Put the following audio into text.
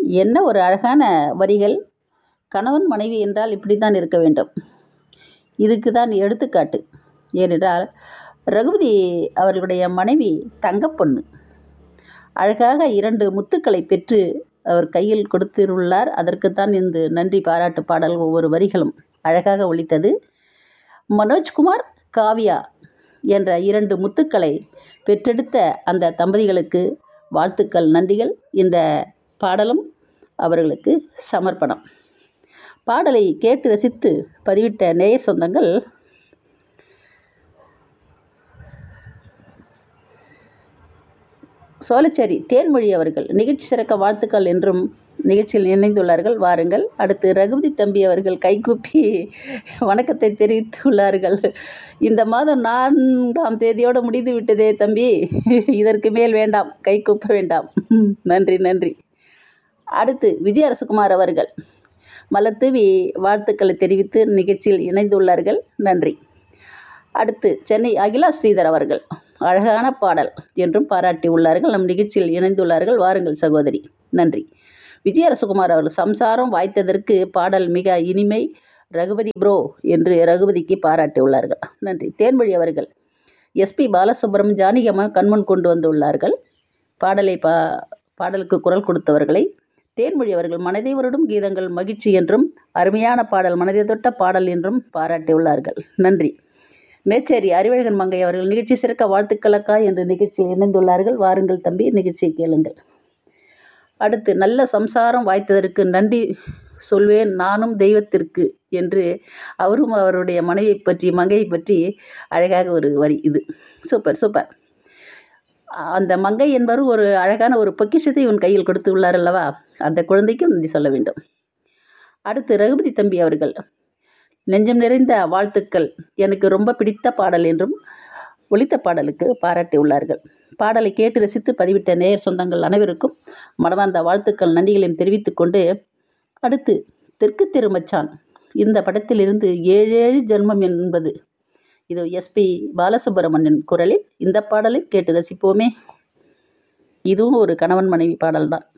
என்ன ஒரு அழகான வரிகள் கணவன் மனைவி என்றால் இப்படி தான் இருக்க வேண்டும் இதுக்கு தான் எடுத்துக்காட்டு ஏனென்றால் ரகுபதி அவர்களுடைய மனைவி தங்கப்பொண்ணு அழகாக இரண்டு முத்துக்களை பெற்று அவர் கையில் கொடுத்துள்ளார் அதற்குத்தான் இந்த நன்றி பாராட்டு பாடல் ஒவ்வொரு வரிகளும் அழகாக ஒலித்தது மனோஜ்குமார் காவ்யா என்ற இரண்டு முத்துக்களை பெற்றெடுத்த அந்த தம்பதிகளுக்கு வாழ்த்துக்கள் நன்றிகள் இந்த பாடலும் அவர்களுக்கு சமர்ப்பணம் பாடலை கேட்டு ரசித்து பதிவிட்ட நேயர் சொந்தங்கள் சோலைச்சேரி தேன்மொழி அவர்கள் நிகழ்ச்சி சிறக்க வாழ்த்துக்கள் என்றும் நிகழ்ச்சியில் இணைந்துள்ளார்கள் வாருங்கள் அடுத்து ரகுபதி தம்பி அவர்கள் கைகூப்பி வணக்கத்தை தெரிவித்துள்ளார்கள் இந்த மாதம் நான்காம் தேதியோடு முடிந்து விட்டதே தம்பி இதற்கு மேல் வேண்டாம் கை கூப்ப வேண்டாம் நன்றி நன்றி அடுத்து விஜய் அரசகுமார் அவர்கள் மலர் தூவி வாழ்த்துக்களை தெரிவித்து நிகழ்ச்சியில் இணைந்துள்ளார்கள் நன்றி அடுத்து சென்னை அகிலா ஸ்ரீதர் அவர்கள் அழகான பாடல் என்றும் பாராட்டி உள்ளார்கள் நம் நிகழ்ச்சியில் இணைந்துள்ளார்கள் வாருங்கள் சகோதரி நன்றி விஜய் அரசகுமார் அவர்கள் சம்சாரம் வாய்த்ததற்கு பாடல் மிக இனிமை ரகுபதி ப்ரோ என்று ரகுபதிக்கு பாராட்டி உள்ளார்கள் நன்றி தேன்மொழி அவர்கள் எஸ்பி பாலசுப்ரமணியம் ஜானகியம்மா கண்மன் கொண்டு வந்துள்ளார்கள் பாடலை பா பாடலுக்கு குரல் கொடுத்தவர்களை தேன்மொழி அவர்கள் மனதை வருடும் கீதங்கள் மகிழ்ச்சி என்றும் அருமையான பாடல் மனதை தொட்ட பாடல் என்றும் பாராட்டியுள்ளார்கள் நன்றி மேச்சேரி அறிவழகன் மங்கை அவர்கள் நிகழ்ச்சி சிறக்க வாழ்த்துக்களக்கா என்று நிகழ்ச்சியில் இணைந்துள்ளார்கள் வாருங்கள் தம்பி நிகழ்ச்சியை கேளுங்கள் அடுத்து நல்ல சம்சாரம் வாய்த்ததற்கு நன்றி சொல்வேன் நானும் தெய்வத்திற்கு என்று அவரும் அவருடைய மனைவியை பற்றி மங்கையை பற்றி அழகாக ஒரு வரி இது சூப்பர் சூப்பர் அந்த மங்கை என்பவர் ஒரு அழகான ஒரு பொக்கிஷத்தை உன் கையில் கொடுத்து உள்ளார் அல்லவா அந்த குழந்தைக்கும் நன்றி சொல்ல வேண்டும் அடுத்து ரகுபதி தம்பி அவர்கள் நெஞ்சம் நிறைந்த வாழ்த்துக்கள் எனக்கு ரொம்ப பிடித்த பாடல் என்றும் ஒலித்த பாடலுக்கு பாராட்டி உள்ளார்கள் பாடலை கேட்டு ரசித்து பதிவிட்ட நேயர் சொந்தங்கள் அனைவருக்கும் மனமார்ந்த வாழ்த்துக்கள் நன்றிகளையும் தெரிவித்துக் கொண்டு அடுத்து தெற்கு திருமச்சான் இந்த படத்திலிருந்து ஏழேழு ஜென்மம் என்பது இது எஸ்பி பாலசுப்ரமணியன் குரலில் இந்த பாடலை கேட்டு ரசிப்போமே இதுவும் ஒரு கணவன் மனைவி பாடல்தான்